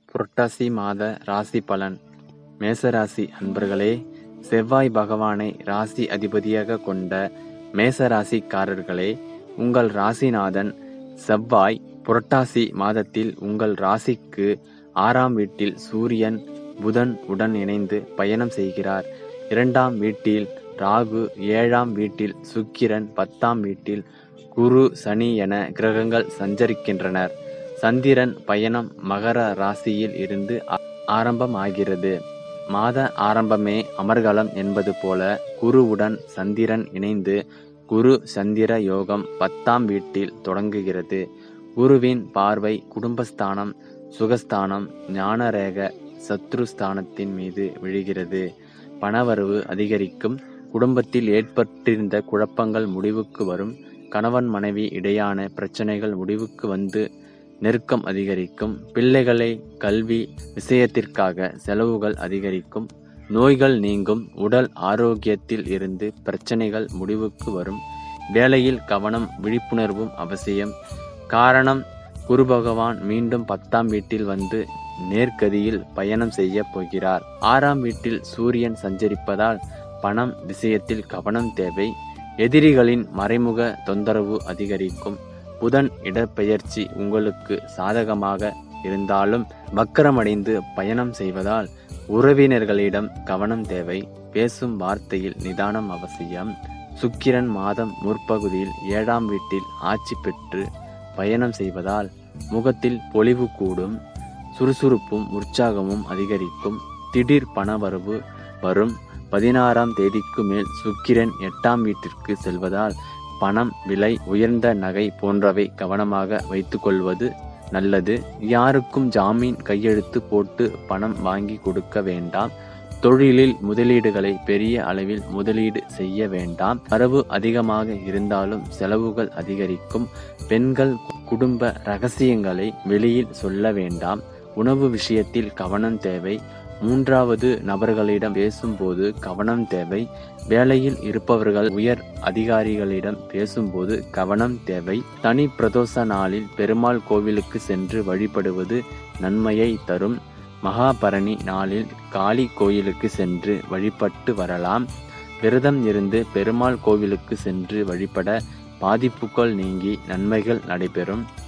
புரட்டாசி மாத ராசி பலன் மேசராசி அன்பர்களே செவ்வாய் பகவானை ராசி அதிபதியாக கொண்ட மேசராசிக்காரர்களே உங்கள் ராசிநாதன் செவ்வாய் புரட்டாசி மாதத்தில் உங்கள் ராசிக்கு ஆறாம் வீட்டில் சூரியன் புதன் உடன் இணைந்து பயணம் செய்கிறார் இரண்டாம் வீட்டில் ராகு ஏழாம் வீட்டில் சுக்கிரன் பத்தாம் வீட்டில் குரு சனி என கிரகங்கள் சஞ்சரிக்கின்றனர் சந்திரன் பயணம் மகர ராசியில் இருந்து ஆ- ஆரம்பமாகிறது மாத ஆரம்பமே அமர்கலம் என்பது போல குருவுடன் சந்திரன் இணைந்து குரு சந்திர யோகம் பத்தாம் வீட்டில் தொடங்குகிறது குருவின் பார்வை குடும்பஸ்தானம் சுகஸ்தானம் ஞானரேக சத்ருஸ்தானத்தின் மீது விழுகிறது பணவரவு அதிகரிக்கும் குடும்பத்தில் ஏற்பட்டிருந்த குழப்பங்கள் முடிவுக்கு வரும் கணவன் மனைவி இடையான பிரச்சனைகள் முடிவுக்கு வந்து நெருக்கம் அதிகரிக்கும் பிள்ளைகளை கல்வி விஷயத்திற்காக செலவுகள் அதிகரிக்கும் நோய்கள் நீங்கும் உடல் ஆரோக்கியத்தில் இருந்து பிரச்சனைகள் முடிவுக்கு வரும் வேலையில் கவனம் விழிப்புணர்வும் அவசியம் காரணம் குரு பகவான் மீண்டும் பத்தாம் வீட்டில் வந்து நேர்கதியில் பயணம் செய்ய போகிறார் ஆறாம் வீட்டில் சூரியன் சஞ்சரிப்பதால் பணம் விஷயத்தில் கவனம் தேவை எதிரிகளின் மறைமுக தொந்தரவு அதிகரிக்கும் புதன் இடப்பெயர்ச்சி உங்களுக்கு சாதகமாக இருந்தாலும் வக்கரமடைந்து பயணம் செய்வதால் உறவினர்களிடம் கவனம் தேவை பேசும் வார்த்தையில் நிதானம் அவசியம் சுக்கிரன் மாதம் முற்பகுதியில் ஏழாம் வீட்டில் ஆட்சி பெற்று பயணம் செய்வதால் முகத்தில் பொலிவு கூடும் சுறுசுறுப்பும் உற்சாகமும் அதிகரிக்கும் திடீர் பணவரவு வரும் பதினாறாம் தேதிக்கு மேல் சுக்கிரன் எட்டாம் வீட்டிற்கு செல்வதால் பணம் விலை உயர்ந்த நகை போன்றவை கவனமாக வைத்துக்கொள்வது நல்லது யாருக்கும் ஜாமீன் கையெழுத்து போட்டு பணம் வாங்கி கொடுக்க வேண்டாம் தொழிலில் முதலீடுகளை பெரிய அளவில் முதலீடு செய்ய வேண்டாம் வரவு அதிகமாக இருந்தாலும் செலவுகள் அதிகரிக்கும் பெண்கள் குடும்ப ரகசியங்களை வெளியில் சொல்ல வேண்டாம் உணவு விஷயத்தில் கவனம் தேவை மூன்றாவது நபர்களிடம் பேசும்போது கவனம் தேவை வேலையில் இருப்பவர்கள் உயர் அதிகாரிகளிடம் பேசும்போது கவனம் தேவை தனி பிரதோஷ நாளில் பெருமாள் கோவிலுக்கு சென்று வழிபடுவது நன்மையை தரும் மகாபரணி நாளில் காளி கோயிலுக்கு சென்று வழிபட்டு வரலாம் விரதம் இருந்து பெருமாள் கோவிலுக்கு சென்று வழிபட பாதிப்புகள் நீங்கி நன்மைகள் நடைபெறும்